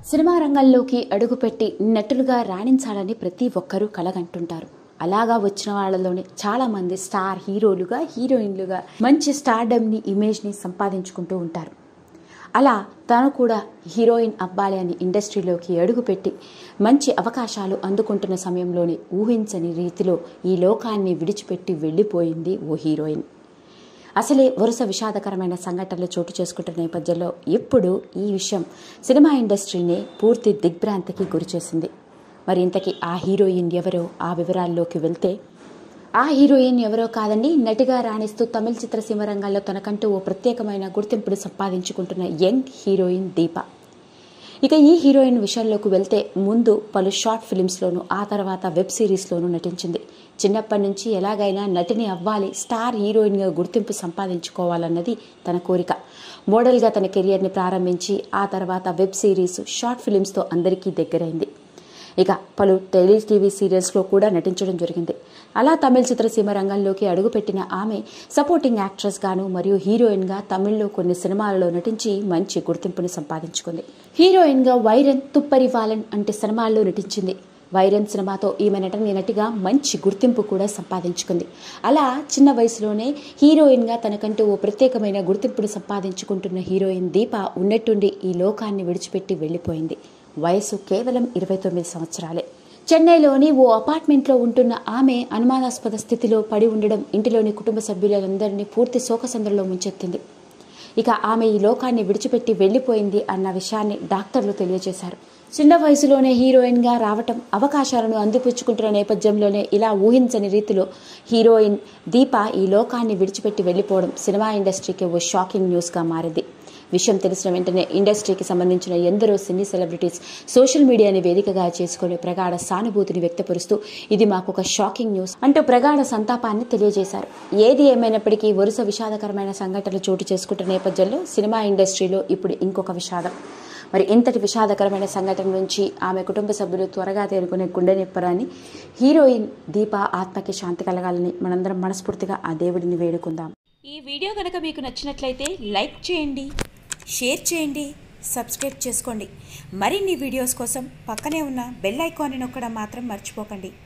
cinema రంగంలోకి అడుగుపెట్టి నటులుగా రాణించాలని ప్రతి ఒక్కరూ కలగంటుంటారు అలాగా వచ్చిన వాళ్ళలోనే చాలా మంది స్టార్ హీరోలుగా హీరోయిన్లుగా మంచి స్టార్డమ్ని ఇమేజ్ని సంపాదించుకుంటూ ఉంటారు అలా తను కూడా హీరోయిన్ అవ్వాలి అని ఇండస్ట్రీలోకి అడుగుపెట్టి మంచి అవకాశాలు అందుకుంటున్న సమయంలోనే ఊహించని రీతిలో ఈ లోకాన్ని విడిచిపెట్టి వెళ్ళిపోయింది ఓ హీరోయిన్ అసలే వరుస విషాదకరమైన సంఘటనలు చోటు చేసుకుంటున్న నేపథ్యంలో ఇప్పుడు ఈ విషయం సినిమా ఇండస్ట్రీనే పూర్తి దిగ్భ్రాంతికి గురిచేసింది మరి ఇంతకీ ఆ హీరోయిన్ ఎవరో ఆ వివరాల్లోకి వెళ్తే ఆ హీరోయిన్ ఎవరో కాదండి నటిగా రాణిస్తూ తమిళ చిత్రసీమ రంగాల్లో తనకంటూ ఓ ప్రత్యేకమైన గుర్తింపును సంపాదించుకుంటున్న యంగ్ హీరోయిన్ దీప ఇక ఈ హీరోయిన్ విషయంలోకి వెళ్తే ముందు పలు షార్ట్ ఫిలిమ్స్లోనూ ఆ తర్వాత వెబ్ సిరీస్లోనూ నటించింది చిన్నప్పటి నుంచి ఎలాగైనా నటిని అవ్వాలి స్టార్ హీరోయిన్గా గుర్తింపు సంపాదించుకోవాలన్నది తన కోరిక మోడల్గా తన కెరియర్ని ప్రారంభించి ఆ తర్వాత వెబ్ సిరీస్ షార్ట్ ఫిలిమ్స్తో అందరికీ దగ్గరైంది ఇక పలు టెలి టీవీ సీరియల్స్లో కూడా నటించడం జరిగింది అలా తమిళ చిత్రసీమ రంగంలోకి అడుగుపెట్టిన ఆమె సపోర్టింగ్ యాక్ట్రెస్ గాను మరియు హీరోయిన్గా తమిళ్లో కొన్ని సినిమాలలో నటించి మంచి గుర్తింపుని సంపాదించుకుంది హీరోయిన్గా వైరన్ తుప్పరివాలన్ అంటే సినిమాల్లో నటించింది వైరన్ సినిమాతో ఈమె నటన నటిగా మంచి గుర్తింపు కూడా సంపాదించుకుంది అలా చిన్న వయసులోనే హీరోయిన్గా తనకంటూ ఓ ప్రత్యేకమైన గుర్తింపును సంపాదించుకుంటున్న హీరోయిన్ దీప ఉన్నట్టుండి ఈ లోకాన్ని విడిచిపెట్టి వెళ్ళిపోయింది వయసు కేవలం ఇరవై తొమ్మిది సంవత్సరాలే చెన్నైలోని ఓ అపార్ట్మెంట్లో ఉంటున్న ఆమె అనుమానాస్పద స్థితిలో పడి ఉండడం ఇంటిలోని కుటుంబ సభ్యులందరినీ పూర్తి శోకసంద్రలో ముంచెత్తింది ఇక ఆమె ఈ లోకాన్ని విడిచిపెట్టి వెళ్ళిపోయింది అన్న విషయాన్ని డాక్టర్లు తెలియజేశారు చిన్న వయసులోనే హీరోయిన్గా రావటం అవకాశాలను అందిపుచ్చుకుంటున్న నేపథ్యంలోనే ఇలా ఊహించని రీతిలో హీరోయిన్ దీప ఈ లోకాన్ని విడిచిపెట్టి వెళ్ళిపోవడం సినిమా ఇండస్ట్రీకి ఓ షాకింగ్ న్యూస్గా మారింది విషయం తెలిసిన వెంటనే ఇండస్ట్రీకి సంబంధించిన ఎందరో సినీ సెలబ్రిటీస్ సోషల్ మీడియాని వేదికగా చేసుకుని ప్రగాఢ సానుభూతిని వ్యక్తపరుస్తూ ఇది మాకు ఒక షాకింగ్ న్యూస్ అంటూ ప్రగాఢ సంతాపాన్ని తెలియజేశారు ఏది ఏమైనప్పటికీ వరుస విషాదకరమైన సంఘటనలు చోటు చేసుకుంటున్న నేపథ్యంలో సినిమా ఇండస్ట్రీలో ఇప్పుడు ఇంకొక విషాదం మరి ఇంతటి విషాదకరమైన సంఘటన నుంచి ఆమె కుటుంబ సభ్యులు త్వరగా తేరుకునే గుండె నిప్పరాని హీరోయిన్ దీప ఆత్మకి శాంతి కలగాలని మనందరం మనస్ఫూర్తిగా ఆ దేవుడిని వేడుకుందాం ఈ వీడియో కనుక మీకు నచ్చినట్లయితే లైక్ చేయండి షేర్ చేయండి సబ్స్క్రైబ్ చేసుకోండి మరిన్ని వీడియోస్ కోసం పక్కనే ఉన్న బెల్ ఐకాన్ని నొక్కడం మాత్రం మర్చిపోకండి